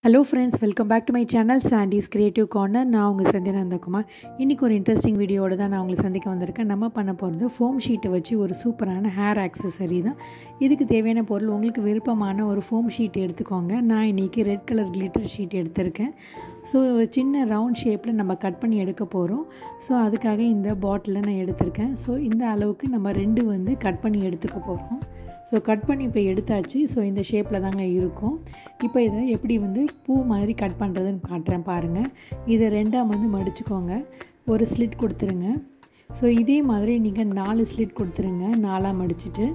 hello friends welcome back to my channel Sandy's creative corner நான் உங்கள் சந்தியா நந்தகுமார் இன்றைக்கி ஒரு இன்ட்ரெஸ்டிங் வீடியோட தான் நான் உங்களை சந்திக்க வந்திருக்கேன் நம்ம பண்ண போகிறது ஃபோம் ஷீட்டை வச்சு ஒரு சூப்பரான ஹேர் ஆக்சசரி தான் இதுக்கு தேவையான பொருள் உங்களுக்கு விருப்பமான ஒரு ஃபோம் ஷீட் எடுத்துக்கோங்க நான் இன்றைக்கி ரெட் கலர் கிளிட்டர் ஷீட் எடுத்திருக்கேன் ஸோ ஒரு சின்ன ரவுண்ட் ஷேப்பில் நம்ம கட் பண்ணி எடுக்க போகிறோம் ஸோ அதுக்காக இந்த பாட்டிலை நான் எடுத்திருக்கேன் ஸோ இந்த அளவுக்கு நம்ம ரெண்டு வந்து கட் பண்ணி எடுத்துக்க போகிறோம் ஸோ கட் பண்ணி இப்போ எடுத்தாச்சு ஸோ இந்த ஷேப்பில் தாங்க இருக்கும் இப்போ இதை எப்படி வந்து பூ மாதிரி கட் பண்ணுறதுன்னு காட்டுறேன் பாருங்கள் இதை ரெண்டாக வந்து மடிச்சுக்கோங்க ஒரு ஸ்லிட் கொடுத்துருங்க ஸோ இதே மாதிரி நீங்கள் நாலு ஸ்லிட் கொடுத்துருங்க நாலாக மடிச்சுட்டு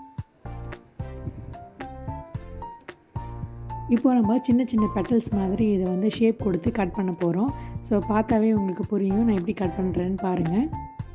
இப்போ நம்ம சின்ன சின்ன பெட்டல்ஸ் மாதிரி இதை வந்து ஷேப் கொடுத்து கட் பண்ண போகிறோம் ஸோ பார்த்தாவே உங்களுக்கு புரியும் நான் எப்படி கட் பண்ணுறேன்னு பாருங்கள்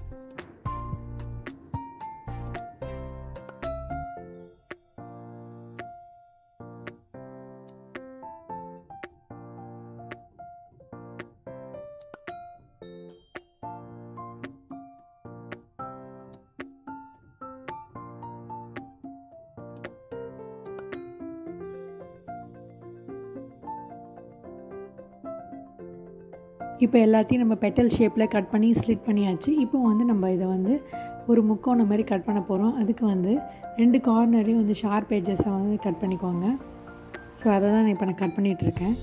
இப்போ எல்லாத்தையும் நம்ம பெட்டல் ஷேப்பில் கட் பண்ணி ஸ்லிட் பண்ணியாச்சு இப்போ வந்து நம்ம இதை வந்து ஒரு முக்கோணம் மாதிரி கட் பண்ண போகிறோம் அதுக்கு வந்து ரெண்டு கார்னரையும் வந்து ஷார்ப் ஏஜஸை வந்து கட் பண்ணிக்கோங்க ஸோ அதை தான் நான் இப்போ நான் கட் பண்ணிகிட்ருக்கேன்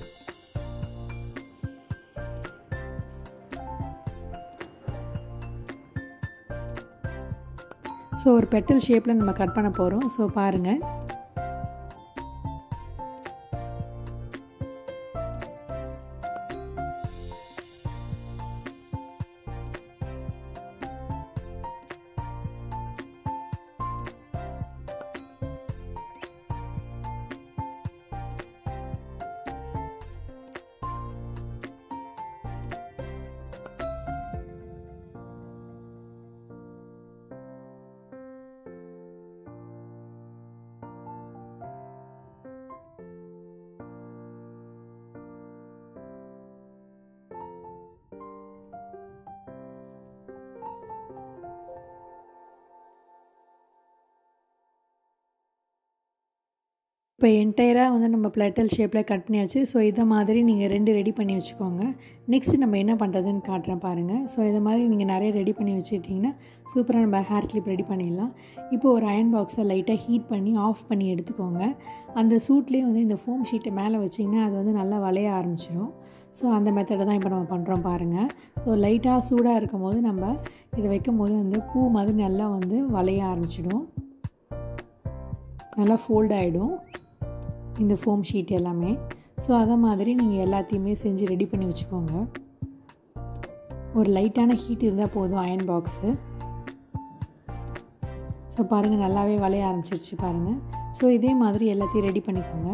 ஸோ ஒரு பெட்டல் ஷேப்பில் நம்ம கட் பண்ண போகிறோம் ஸோ பாருங்கள் இப்போ என்டையராக வந்து நம்ம பிளட்டல் ஷேப்பில் கட் பண்ணியாச்சு ஸோ இதை மாதிரி நீங்கள் ரெண்டு ரெடி பண்ணி வச்சுக்கோங்க நெக்ஸ்ட் நம்ம என்ன பண்ணுறதுன்னு காட்டுறேன் பாருங்கள் ஸோ இதை மாதிரி நீங்கள் நிறைய ரெடி பண்ணி வச்சுக்கிட்டிங்கன்னா சூப்பராக நம்ம ஹேர் கிளிப் ரெடி பண்ணிடலாம் இப்போ ஒரு அயன் பாக்ஸை லைட்டாக ஹீட் பண்ணி ஆஃப் பண்ணி எடுத்துக்கோங்க அந்த சூட்லேயே வந்து இந்த ஃபோம் ஷீட்டை மேலே வச்சிங்கன்னா அது வந்து நல்லா வளைய ஆரம்பிச்சிடும் ஸோ அந்த மெத்தடை தான் இப்போ நம்ம பண்ணுறோம் பாருங்கள் ஸோ லைட்டாக சூடாக இருக்கும் போது நம்ம இதை வைக்கும் போது வந்து பூ மாதிரி நல்லா வந்து வளைய ஆரம்பிச்சிடும் நல்லா ஃபோல்ட் ஆகிடும் இந்த ஃபோம் ஷீட் எல்லாமே ஸோ அதை மாதிரி நீங்கள் எல்லாத்தையுமே செஞ்சு ரெடி பண்ணி வச்சுக்கோங்க ஒரு லைட்டான ஹீட் இருந்தால் போதும் அயன் பாக்ஸு ஸோ பாருங்கள் நல்லாவே வளைய ஆரம்பிச்சிருச்சு பாருங்கள் ஸோ இதே மாதிரி எல்லாத்தையும் ரெடி பண்ணிக்கோங்க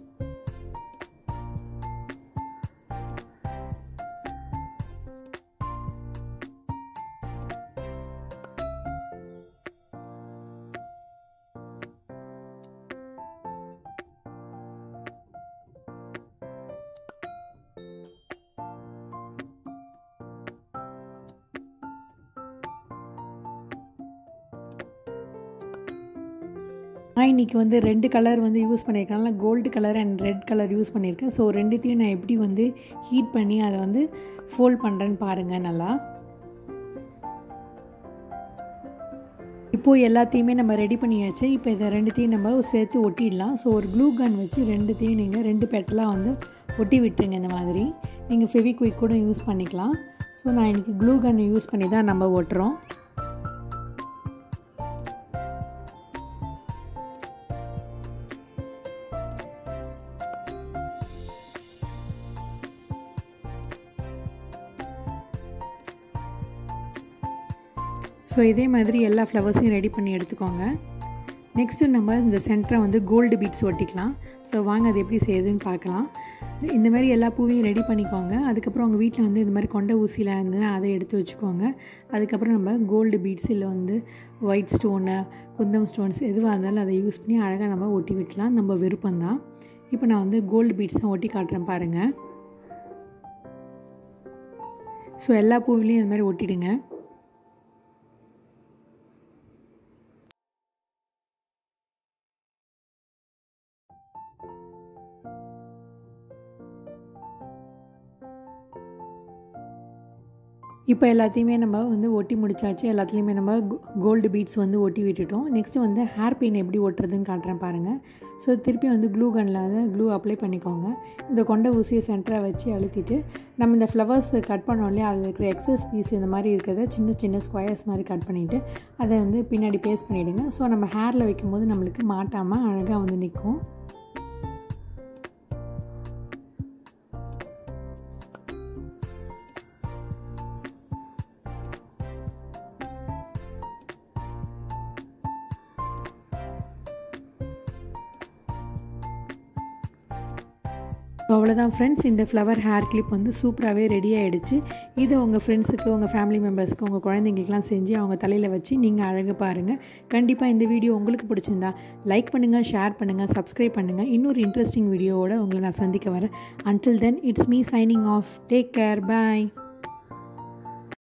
நான் இன்றைக்கி வந்து ரெண்டு கலர் வந்து யூஸ் பண்ணியிருக்கேன் gold colour and red colour use பண்ணியிருக்கேன் ஸோ ரெண்டுத்தையும் நான் எப்படி வந்து ஹீட் பண்ணி அதை வந்து ஃபோல்ட் பண்ணுறேன்னு பாருங்கள் நல்லா இப்போது எல்லாத்தையுமே நம்ம ரெடி பண்ணியாச்சு இப்போ இதை ரெண்டுத்தையும் நம்ம சேர்த்து ஒட்டிடலாம் ஸோ ஒரு க்ளூ கன் வச்சு ரெண்டுத்தையும் நீங்கள் ரெண்டு பெட்டலாக வந்து ஒட்டி விட்டுருங்க இந்த மாதிரி நீங்கள் ஃபெவிக்விக் கூட யூஸ் பண்ணிக்கலாம் ஸோ நான் இன்றைக்கி க்ளூ கன் யூஸ் பண்ணி தான் நம்ம ஒட்டுறோம் ஸோ இதே மாதிரி எல்லா ஃப்ளவர்ஸையும் ரெடி பண்ணி எடுத்துக்கோங்க நெக்ஸ்ட்டு நம்ம இந்த சென்டரை வந்து கோல்டு பீட்ஸ் ஒட்டிக்கலாம் ஸோ வாங்க அது எப்படி செய்யுதுன்னு பார்க்கலாம் இந்த மாதிரி எல்லா பூவையும் ரெடி பண்ணிக்கோங்க அதுக்கப்புறம் உங்கள் வீட்டில் வந்து இந்த மாதிரி கொண்ட ஊசியில் இருந்ததுன்னா அதை எடுத்து வச்சுக்கோங்க அதுக்கப்புறம் நம்ம கோல்டு பீட்ஸ் இல்லை வந்து ஒயிட் ஸ்டோனு குந்தம் ஸ்டோன்ஸ் எதுவாக இருந்தாலும் அதை யூஸ் பண்ணி அழகாக நம்ம ஒட்டி விட்டலாம் நம்ம விருப்பம்தான் இப்போ நான் வந்து கோல்டு பீட்ஸ் தான் ஒட்டி காட்டுறேன் பாருங்கள் ஸோ எல்லா பூவிலையும் இந்த மாதிரி ஒட்டிடுங்க இப்போ எல்லாத்தையுமே நம்ம வந்து ஒட்டி முடிச்சாச்சு எல்லாத்துலேயுமே நம்ம கோல்டு பீட்ஸ் வந்து ஒட்டி விட்டுட்டோம் நெக்ஸ்ட்டு வந்து ஹேர் பின் எப்படி ஒட்டுறதுன்னு காட்டுறேன் பாருங்கள் ஸோ திருப்பி வந்து க்ளூ கனில் வந்து க்ளூ அப்ளை பண்ணிக்கோங்க இந்த கொண்ட ஊசியை சென்டராக வச்சு அழுத்திட்டு நம்ம இந்த ஃப்ளவர்ஸ் கட் பண்ணோம் இல்லையா அதில் இருக்கிற எக்ஸஸ் பீஸ் இந்த மாதிரி இருக்கிறத சின்ன சின்ன ஸ்கொயர்ஸ் மாதிரி கட் பண்ணிவிட்டு அதை வந்து பின்னாடி பேஸ்ட் பண்ணிவிடுங்க ஸோ நம்ம ஹேரில் வைக்கும்போது நம்மளுக்கு மாட்டாமல் அழகாக வந்து நிற்கும் அவ்வளோதான் ஃப்ரெண்ட்ஸ் இந்த ஃப்ளவர் ஹேர் கிளிப் வந்து சூப்பராகவே ரெடி ஆகிடுச்சு இதை உங்கள் ஃப்ரெண்ட்ஸுக்கு உங்கள் ஃபேமிலி மெம்பர்ஸ்க்கு உங்கள் குழந்தைங்களுக்குலாம் செஞ்சு அவங்க தலையில் வச்சு நீங்கள் அழகு பாருங்கள் கண்டிப்பாக இந்த வீடியோ உங்களுக்கு பிடிச்சிருந்தா லைக் பண்ணுங்கள் ஷேர் பண்ணுங்கள் சப்ஸ்கிரைப் பண்ணுங்கள் இன்னொரு இன்ட்ரெஸ்டிங் வீடியோவோட உங்களை நான் சந்திக்க வரேன் until then it's me signing off take care bye